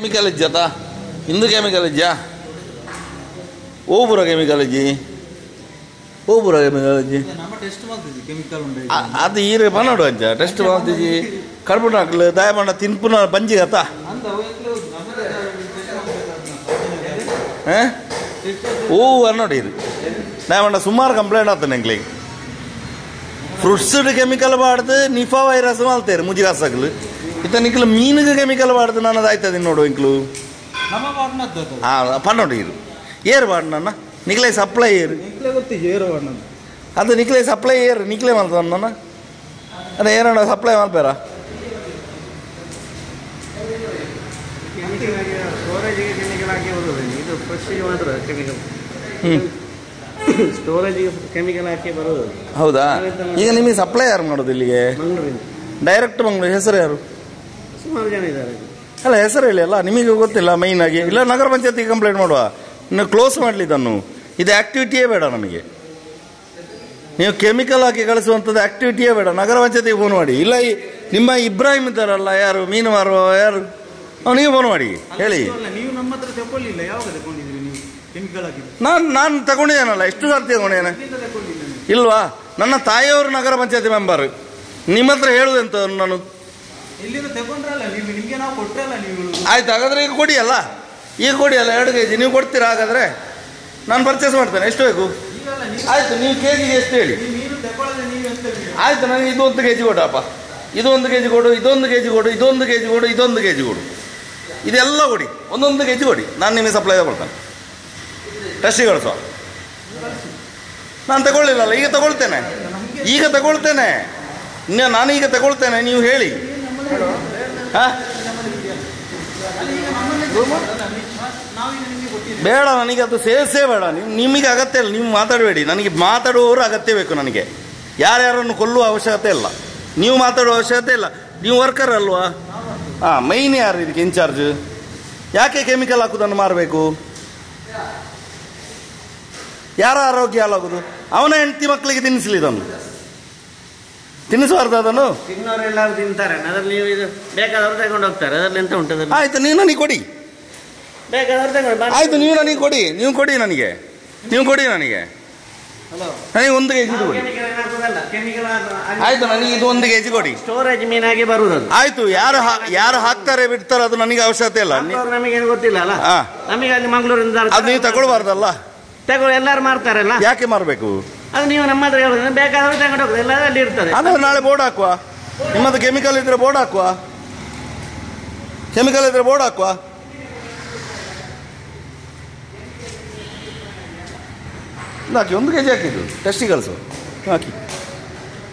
Chemical ಇಜ್ಜತ ಇಂದು chemical ಇಜ್ಜಾ ಓ ಪೂರ chemical ಇಜ್ಜಿ ಓ ಪೂರ ಕೆಮಿಕಲ್ ಇಜ್ಜಿ ನಮ್ಮ ಟೆಸ್ಟ್ ಮಾಡ್ತಿದ್ವಿ ಕೆಮಿಕಲ್ ಉಂಟು ಅ- ಅದು ಈರೆ ಪನ್ನಡು ಅಂಚ ಟೆಸ್ಟ್ ಮಾಡ್ತಿಜಿ ಕಡುಬು ನಾಕ್ಲು ದಯಮಾಡ ತಿನ್ಪುನ ಬಂಜಿ ಗತ ಅಂತ ನಮ್ಮದೇ ಹಾಂ ಓ ಅನ್ನೋಡಿ ಇದು ದಯಮಾಡ ಸುಮಾರು ಕಂಪ್ಲೇಂಟ್ ಆಗ್ತಾನೆ ಎಂಕ್ಲಿಗೆ ಫ್ರೂಟ್ಸ್ ಕೆಮಿಕಲ್ ಬಾಡ್ದು ನಿಫಾ ವೈರಸ್ ಮಾಲ್ತೇರು ಮುಜಿಗಾಸಗ್ಲು ಇತ್ತ ನಿಕ್ಲು ಮೀನಿಗೆ ಕೆಮಿಕಲ್ ಬಾಡ್ದು ನನ್ನದು ಆಯ್ತದೆ ನೋಡು ಇಂಕ್ಲು ನಮ್ಮ ಬಾಡ್ನದ್ದು ಅದು ಹಾಂ ಪನ್ನೋಡು ಇದು ಏರು ಬಾಡ್ ನನ್ನ ನಿಕ್ಲೆ ಸಪ್ಲೈ ಏರು ನಿಕ್ಲೆ ಗೊತ್ತಿದೆ ಏರೋ ಬಾಡ್ನದ್ದು ಅದು ನಿಕ್ಲೆ ಸಪ್ಲೈ ಏರು ನಿಕ್ಲೆ ಮಾಡ್ತಾನ ನನ್ನ ಅದೇ ಏನೋ ಸಪ್ಲೈ ಮಾಡ್ಬೇರ ಸ್ಟೋರೇಜಿಗೆ ಕೆಮಿಕಲ್ ಹಾಕಿ ಬರೋದು ಇದು ಫ್ರೆಶ್ಶಿಗೆ ಮಾತ್ರ ಕೆಮಿಕಲ್ ಹ್ಞೂ ಸ್ಟೋರೇಜಿಗೆ ಕೆಮಿಕಲ್ ಹಾಕಿ ಬರೋದು ಹೌದಾ ಈಗ ನಿಮಗೆ ಸಪ್ಲೈ ಯಾರು ಮಾಡೋದು ಇಲ್ಲಿಗೆ ಮಂಗಳೂರಿಂದ ಡೈರೆಕ್ಟ್ ಮಂಗಳೂರು ಹೆಸರು ಯಾರು ಸುಮಾರು ಜನ ಇದ್ದಾರೆ ಅಲ್ಲ ಹೆಸರು ಹೇಳಿ ಅಲ್ಲ ನಿಮಗೆ ಗೊತ್ತಿಲ್ಲ ಮೈನ್ ಆಗಿ ಇಲ್ಲ ನಗರ ಪಂಚಾಯತಿಗೆ ಕಂಪ್ಲೇಂಟ್ ಮಾಡುವ ಇನ್ನು ಕ್ಲೋಸ್ ಮಾಡಲಿ ಇದನ್ನು ಇದು ಆಕ್ಟಿವಿಟಿಯೇ ಬೇಡ ನಮಗೆ ನೀವು ಕೆಮಿಕಲ್ ಹಾಕಿ ಕಳಿಸುವಂಥದ್ದು ಆಕ್ಟಿವಿಟಿಯೇ ಬೇಡ ನಗರ ಪಂಚಾಯತಿಗೆ ಫೋನ್ ಮಾಡಿ ಇಲ್ಲ ಈ ನಿಮ್ಮ ಇಬ್ರಾಹಿಂ ಇದ್ದಾರಲ್ಲ ಯಾರು ಮೀನು ಮಾರುವ ಯಾರು ಅವನಿಗೆ ಫೋನ್ ಮಾಡಿ ಹೇಳಿ ಅಲ್ಲ ನೀವು ನಮ್ಮ ಹತ್ರ ತಗೊಳ್ಳಿಲ್ಲ ಯಾವಾಗ ತಗೊಂಡಿದ್ರಿ ನೀವು ಕೆಮಿಕಲ್ ಹಾಕಿದ್ದು ನಾನು ನಾನು ತಗೊಂಡಿದ್ದೇನಲ್ಲ ಎಷ್ಟು ಸರ್ತಿ ತಗೊಂಡಿದ್ದೇನೆ ಎಲ್ಲಿಂದ ತಗೊಂಡಿಲ್ಲ ನೀವು ಇಲ್ವಾ ನನ್ನ ತಾಯಿಯವರು ನಗರ ಪಂಚಾಯತಿ ಮೆಂಬರ್ ನಿಮ್ಮ ಹತ್ರ ಹೇಳುವುದಂತ ನಾನು ಎಲ್ಲಿಂದ ತಗೊಂಡ್ರಲ್ಲ ನೀವು ನಿಮ್ಗೆ ನಾವು ಕೊಟ್ರಲ್ಲ ನೀವು ಆಯ್ತು ಹಾಗಾದ್ರೆ ಈಗ ಕೊಡಿ ಅಲ್ಲ ಈಗ ಕೊಡಿ ಅಲ್ಲ ಎರಡು ಕೆ ಜಿ ನೀವು ಕೊಡ್ತೀರಾ ಹಾಗಾದ್ರೆ ನಾನು ಪರ್ಚೇಸ್ ಮಾಡ್ತೇನೆ ಎಷ್ಟು ಬೇಕು ಈಗಲ್ಲ ನೀವು ಆಯ್ತು ನೀವು ಕೆ ಜಿಗೆ ಎಷ್ಟು ಹೇಳಿ ನೀವು ಮೀನು ತಗೊಳ್ಳದೆ ನೀವು ಎಂತ ನೀವು? ಆಯ್ತು ನನಗೆ ಇದು ಒಂದು ಕೆ ಜಿ ಕೊಡಪ್ಪ ಇದೊಂದು ಕೆ ಜಿ ಕೊಡು ಇದೊಂದು ಕೆ ಜಿ ಕೊಡು ಇದೊಂದು ಕೆ ಜಿ ಕೊಡು ಇದೊಂದು ಕೆ ಜಿ ಕೊಡು ಇದೆಲ್ಲ ಕೊಡಿ ಒಂದೊಂದು ಕೆ ಜಿ ಕೊಡಿ ನಾನು ನಿಮಗೆ ಸಪ್ಲೈ ತಗೊಳ್ತೇನೆ ಟೆಸ್ಟಿಗೆ ಕಳಿಸುವ ನಾನು ತಗೊಳ್ಳಿಲ್ಲಲ್ಲ ಈಗ ತಗೊಳ್ತೇನೆ ಈಗ ತಗೊಳ್ತೇನೆ ಇನ್ನು ನಾನು ಈಗ ತಗೊಳ್ತೇನೆ ನೀವು ಹೇಳಿ ಹಾಂ ನಾವೀಗ ನಿಮಗೆ ಕೊಟ್ಟಿದ್ದೀವಿ ಬೇಡ ನನಗೆ ಅದು ಸೇರಿಸೇ ಬೇಡ ನೀವು ನಿಮಗೆ ಅಗತ್ಯ ಇಲ್ಲ ನೀವು ಮಾತಾಡಬೇಡಿ ನನಗೆ ಮಾತಾಡುವವರು ಅಗತ್ಯ ಬೇಕು ನನಗೆ ಯಾರ್ಯಾರನ್ನು ಕೊಲ್ಲುವ ಅವಶ್ಯಕತೆ ಇಲ್ಲ ನೀವು ಮಾತಾಡುವ ಅವಶ್ಯಕತೆ ಇಲ್ಲ ನೀವು ವರ್ಕರ್ ಅಲ್ವಾ ಹಾಂ ಮೈನ್ ಯಾರು ಇದಕ್ಕೆ ಇನ್ಚಾರ್ಜ್ ಯಾಕೆ ಕೆಮಿಕಲ್ ಹಾಕುದನ್ನು ಮಾರಬೇಕು ಯಾರ ಆರೋಗ್ಯ ಹಾಳಾಗುದು ಅವನ ಹೆಂಡತಿ ಮಕ್ಕಳಿಗೆ ತಿನ್ನಿಸ್ಲಿ ಇದನ್ನು ತಿನ್ನಿಸಬಾರ್ದು ಅದನ್ನು ತಿನ್ನೋರೆಲ್ಲರೂ ತಿಂತಾರೆ ಅದ್ರಲ್ಲಿ ನೀವು ಇದು ಬೇಕಾದವ್ರು ತಗೊಂಡು ಹೋಗ್ತಾರೆ ಅದರಲ್ಲಿ ಎಂತ ಉಂಟು ಅದ್ರಲ್ಲಿ ಆಯ್ತು ನೀವು ನನಗೆ ಕೊಡಿ ಬೇಕಾದವ್ರು ತಗೊಂಡು ಬಾ- ಆಯ್ತು ನೀವು ನನಗೆ ಕೊಡಿ ನೀವು ಕೊಡಿ ನನಗೆ ನೀವು ಕೊಡಿ ನನಗೆ ಹಲೋ ನನಗೆ ಒಂದು ಕೆ ಜಿ ನಾವು ಕೊಡಿ chemical ಏನು ಹಾಕುದಲ್ಲ. chemical ಅದು- ಆಯ್ತು ನನಗೆ ಇದು ಒಂದು ಕೆ ಜಿ ಕೊಡಿ ಸ್ಟೋರೇಜ್ ಮೀನಾಗಿ ಬರುವುದು ಅದು ಆಯ್ತು ಯಾರು ಹಾ- ಯಾರು ಹಾಕ್ತಾರೆ ಬಿಡ್ತಾರೆ ಅದು ನನಗೆ ಅವಶ್ಯಕತೆ ಇಲ್ಲ ನಿ- ಹಾಕೋರು ನಮಗೇನು ಗೊತ್ತಿಲ್ಲ ಅಲ್ಲ ಹಾ. ನಮಗೆ ಅಲ್ಲಿ ಮಂಗಳೂರಿಂದ ಅದು ನೀವು ತಗೊಳ್ಬಾರ್ದಲ್ಲ ತಗೊಳ್ಳಿ ಎಲ್ಲರೂ ಮಾರ್ತಾರಲ್ಲ ಯಾಕೆ ಮಾರಬೇಕು ಅದು ನೀವು ನಮ್ಮ ಹತ್ರ ಹೇಳುದು ಬೇಕಾದವ್ರು ತಗೊಂಡು ಹೋಗುದು ಎಲ್ಲ ಅಲ್ಲಿ ಇರ್ತದೆ ಅದು ನಾಳೆ ಬೋರ್ಡ್ ಹಾಕುವ ನಿಮ್ಮದು ಕೆಮಿಕಲ್ ಇದ್ರೆ ಬೋರ್ಡ್ ಹಾಕುವ ಕೆಮಿಕಲ್ ಇದ್ರೆ ಬೋರ್ಡ್ ಹಾಕುವ ಇದು ಹಾಕಿ ಒಂದು ಕೆ ಜಿ ಹಾಕಿದ್ದು ಟೆಸ್ಟಿಗೆ ಕಳಿಸು ಹಾಕಿ